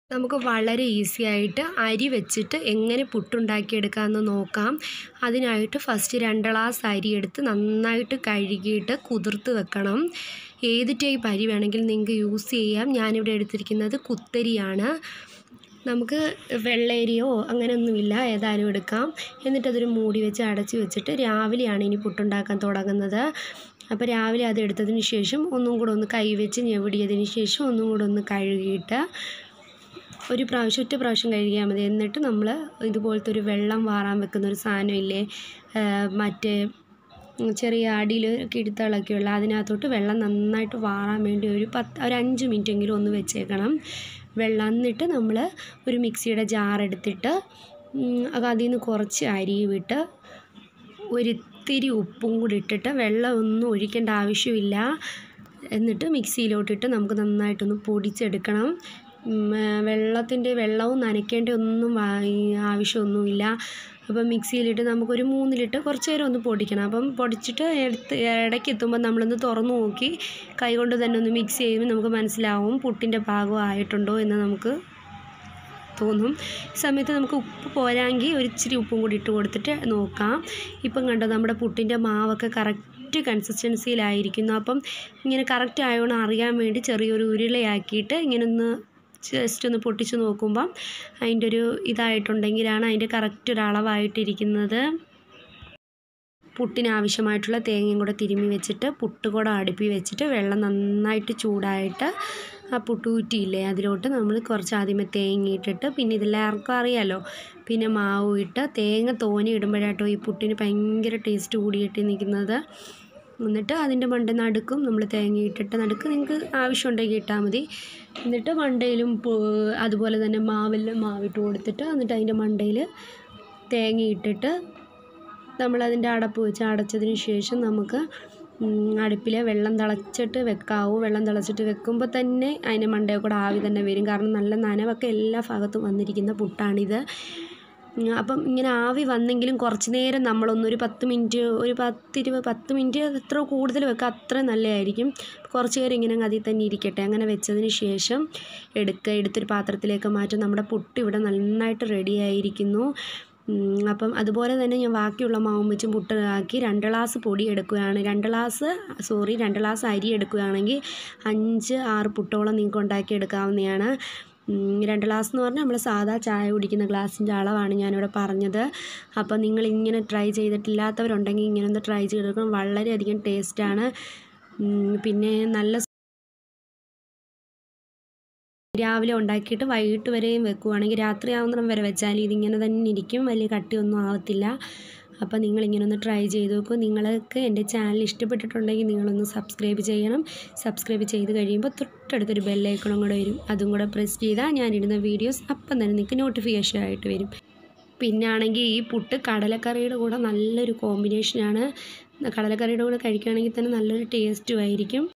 നമുക്ക് വളരെ ഈസി ആയിട്ട് അരി വെച്ചിട്ട് എങ്ങനെ പുട്ടുണ്ടാക്കിയെടുക്കാമെന്ന് നോക്കാം അതിനായിട്ട് ഫസ്റ്റ് രണ്ട് ഗ്ലാസ് അരി എടുത്ത് നന്നായിട്ട് കഴുകിയിട്ട് കുതിർത്ത് വെക്കണം ഏത് ടൈപ്പ് അരി വേണമെങ്കിലും നിങ്ങൾക്ക് യൂസ് ചെയ്യാം ഞാനിവിടെ എടുത്തിരിക്കുന്നത് കുത്തരിയാണ് നമുക്ക് വെള്ളയരിയോ അങ്ങനെയൊന്നുമില്ല ഏതായാലും എടുക്കാം എന്നിട്ടതൊരു മൂടി വെച്ച് അടച്ച് വെച്ചിട്ട് രാവിലെയാണ് ഇനി പുട്ടുണ്ടാക്കാൻ തുടങ്ങുന്നത് അപ്പോൾ രാവിലെ അത് എടുത്തതിന് ശേഷം ഒന്നും കൂടെ ഒന്ന് കൈ വെച്ച് ഞെവിടിയതിന് ശേഷം ഒന്നും കൂടെ ഒന്ന് കഴുകിയിട്ട് ഒരു പ്രാവശ്യം ഒറ്റ പ്രാവശ്യം കഴുകിയാൽ മതി എന്നിട്ട് നമ്മൾ ഇതുപോലത്തെ ഒരു വെള്ളം വാറാൻ വെക്കുന്ന ഒരു സാധനമില്ലേ മറ്റേ ചെറിയ അടിയിൽ കിടുത്തളൊക്കെയുള്ള അതിനകത്തോട്ട് വെള്ളം നന്നായിട്ട് വാറാൻ വേണ്ടി ഒരു പത്ത് ഒരു അഞ്ച് മിനിറ്റെങ്കിലും ഒന്ന് വെച്ചേക്കണം വെള്ളം എന്നിട്ട് നമ്മൾ ഒരു മിക്സിയുടെ ജാർ എടുത്തിട്ട് അതിൽ നിന്ന് കുറച്ച് അരി വിട്ട് ഒരിത്തിരി ഉപ്പും കൂടി ഇട്ടിട്ട് വെള്ളം ഒന്നും ഒഴിക്കേണ്ട ആവശ്യമില്ല എന്നിട്ട് മിക്സിയിലോട്ടിട്ട് നമുക്ക് നന്നായിട്ടൊന്ന് പൊടിച്ചെടുക്കണം വെള്ളത്തിൻ്റെ വെള്ളവും നനയ്ക്കേണ്ട ഒന്നും ആവശ്യമൊന്നുമില്ല അപ്പം മിക്സിയിലിട്ട് നമുക്കൊരു മൂന്നിലിട്ട് കുറച്ച് നേരം ഒന്ന് പൊടിക്കണം അപ്പം പൊടിച്ചിട്ട് എടുത്ത് ഇടയ്ക്ക് എത്തുമ്പോൾ നമ്മളൊന്ന് തുറന്നു നോക്കി കൈ കൊണ്ട് തന്നെ ഒന്ന് മിക്സ് ചെയ്യുമ്പോൾ നമുക്ക് മനസ്സിലാവും പുട്ടിൻ്റെ പാകം ആയിട്ടുണ്ടോ എന്ന് നമുക്ക് തോന്നും ഈ സമയത്ത് നമുക്ക് ഉപ്പ് പോരാമെങ്കിൽ ഒരു ഇച്ചിരി ഉപ്പും കൂടി ഇട്ട് കൊടുത്തിട്ട് നോക്കാം ഇപ്പം കണ്ടോ നമ്മുടെ പുട്ടിൻ്റെ മാവൊക്കെ കറക്റ്റ് കൺസിസ്റ്റൻസിയിലായിരിക്കുന്നു അപ്പം ഇങ്ങനെ കറക്റ്റ് ആയോണം അറിയാൻ വേണ്ടി ചെറിയൊരു ഉരുളയാക്കിയിട്ട് ഇങ്ങനെ ഒന്ന് ജസ്റ്റ് ഒന്ന് പൊട്ടിച്ച് നോക്കുമ്പം അതിൻ്റെ ഒരു ഇതായിട്ടുണ്ടെങ്കിലാണ് അതിൻ്റെ കറക്റ്റ് ഒരു അളവായിട്ടിരിക്കുന്നത് പുട്ടിന് ആവശ്യമായിട്ടുള്ള തേങ്ങയും കൂടെ തിരുമ്മി വെച്ചിട്ട് പുട്ടുകൂടെ അടുപ്പി വെച്ചിട്ട് വെള്ളം നന്നായിട്ട് ചൂടായിട്ട് ആ പുട്ടുകുറ്റിയില്ലേ അതിലോട്ട് നമ്മൾ കുറച്ച് ആദ്യമേ തേങ്ങ ഇട്ടിട്ട് പിന്നെ ഇതെല്ലാവർക്കും അറിയാമല്ലോ പിന്നെ മാവ് ഇട്ട് തേങ്ങ തോനെ ഇടുമ്പോഴാട്ടോ ഈ പുട്ടിന് ഭയങ്കര ടേസ്റ്റ് കൂടിയിട്ട് നിൽക്കുന്നത് എന്നിട്ട് അതിൻ്റെ മണ്ട നടുക്കും നമ്മൾ തേങ്ങ ഇട്ടിട്ട് നടുക്ക് നിങ്ങൾക്ക് ആവശ്യമുണ്ടെങ്കിൽ ഇട്ടാൽ മതി എന്നിട്ട് മണ്ടയിലും അതുപോലെ തന്നെ മാവിലും മാവിട്ട് കൊടുത്തിട്ട് എന്നിട്ട് അതിൻ്റെ മണ്ടയിൽ തേങ്ങ ഇട്ടിട്ട് നമ്മളതിൻ്റെ അടപ്പ് വെച്ച് അടച്ചതിന് ശേഷം നമുക്ക് അടുപ്പിലെ വെള്ളം തിളച്ചിട്ട് വെക്കാവൂ വെള്ളം തിളച്ചിട്ട് വെക്കുമ്പോൾ തന്നെ അതിൻ്റെ മണ്ടയിൽ കൂടെ ആവി തന്നെ വരും കാരണം നല്ല നനവൊക്കെ എല്ലാ ഭാഗത്തും വന്നിരിക്കുന്ന പുട്ടാണിത് അപ്പം ഇങ്ങനെ ആവി വന്നെങ്കിലും കുറച്ച് നേരം നമ്മളൊന്നൊരു പത്ത് മിനിറ്റ് ഒരു പത്തിരുപത് പത്ത് മിനിറ്റ് എത്ര കൂടുതൽ വെക്കുക അത്ര നല്ലതായിരിക്കും കുറച്ച് നേരം ഇങ്ങനെ അതിൽ തന്നെ ഇരിക്കട്ടെ അങ്ങനെ വെച്ചതിന് ശേഷം എടുക്കുക എടുത്തൊരു പാത്രത്തിലേക്ക് മാറ്റും നമ്മുടെ പുട്ട് ഇവിടെ നന്നായിട്ട് റെഡി ആയിരിക്കുന്നു അപ്പം അതുപോലെ തന്നെ ഞാൻ ബാക്കിയുള്ള മാവും വെച്ചും പുട്ട് ആക്കി രണ്ട് ഗ്ലാസ് പൊടി എടുക്കുകയാണ് രണ്ട് ഗ്ലാസ് സോറി രണ്ട് ഗ്ലാസ് അരി എടുക്കുകയാണെങ്കിൽ അഞ്ച് ആറ് പുട്ടോളം നിങ്ങൾക്ക് ഉണ്ടാക്കി എടുക്കാവുന്നതാണ് രണ്ട് ഗ്ലാസ് എന്ന് പറഞ്ഞാൽ നമ്മൾ സാധാ ചായ കുടിക്കുന്ന ഗ്ലാസിൻ്റെ അളവാണ് ഞാനിവിടെ പറഞ്ഞത് അപ്പോൾ നിങ്ങൾ ഇങ്ങനെ ട്രൈ ചെയ്തിട്ടില്ലാത്തവരുണ്ടെങ്കിൽ ഇങ്ങനെ ഒന്ന് ട്രൈ ചെയ്തെടുക്കണം വളരെയധികം ടേസ്റ്റാണ് പിന്നെ നല്ല രാവിലെ ഉണ്ടാക്കിയിട്ട് വൈകിട്ട് വരെയും വെക്കുവാണെങ്കിൽ രാത്രി ആവുന്നിടം വരെ വെച്ചാൽ ഇതിങ്ങനെ തന്നെ ഇരിക്കും വലിയ കട്ടിയൊന്നും ആവത്തില്ല അപ്പോൾ നിങ്ങളിങ്ങനെ ഒന്ന് ട്രൈ ചെയ്ത് നോക്കൂ നിങ്ങൾക്ക് എൻ്റെ ചാനൽ ഇഷ്ടപ്പെട്ടിട്ടുണ്ടെങ്കിൽ നിങ്ങളൊന്ന് സബ്സ്ക്രൈബ് ചെയ്യണം സബ്സ്ക്രൈബ് ചെയ്ത് കഴിയുമ്പോൾ തൊട്ടടുത്തൊരു ബെല്ലൈക്കണും കൂടെ വരും അതും കൂടെ പ്രസ് ചെയ്താൽ ഞാനിടുന്ന വീഡിയോസ് അപ്പം തന്നെ നിങ്ങൾക്ക് നോട്ടിഫിക്കേഷൻ ആയിട്ട് വരും പിന്നെ ആണെങ്കിൽ ഈ പുട്ട് കടലക്കറിയുടെ കൂടെ നല്ലൊരു കോമ്പിനേഷനാണ് കടലക്കറിയുടെ കൂടെ കഴിക്കുകയാണെങ്കിൽ തന്നെ നല്ലൊരു ടേസ്റ്റും ആയിരിക്കും